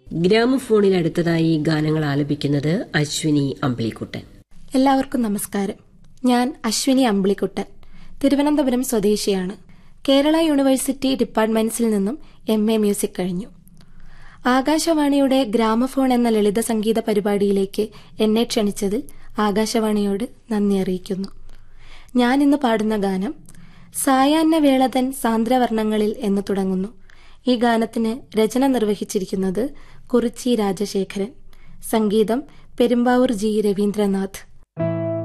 ഗ്രാമഫോണിൽ അടുത്തതായി ഗാനങ്ങൾ ആലപിക്കുന്നത് അശ്വിനി അമ്പിളിക്കുട്ടൻ എല്ലാവർക്കും നമസ്കാരം ഞാൻ അശ്വിനി അമ്പിളിക്കുട്ടൻ തിരുവനന്തപുരം സ്വദേശിയാണ് കേരള യൂണിവേഴ്സിറ്റി ഡിപ്പാർട്ട്മെന്റ്സിൽ നിന്നും എം എ മ്യൂസിക് കഴിഞ്ഞു ആകാശവാണിയുടെ ഗ്രാമഫോൺ എന്ന ലളിത സംഗീത പരിപാടിയിലേക്ക് എന്നെ ക്ഷണിച്ചതിൽ ആകാശവാണിയോട് നന്ദി അറിയിക്കുന്നു ഞാൻ ഇന്ന് പാടുന്ന ഗാനം സായാഹ്ന വേളതൻ സാന്ദ്രവർണ്ണങ്ങളിൽ എന്ന് തുടങ്ങുന്നു ഈ ഗാനത്തിന് രചന നിർവഹിച്ചിരിക്കുന്നത് കുറിച്ചി രാജശേഖരൻ സംഗീതം പെരുമ്പാവൂർ ജി രവീന്ദ്രനാഥ്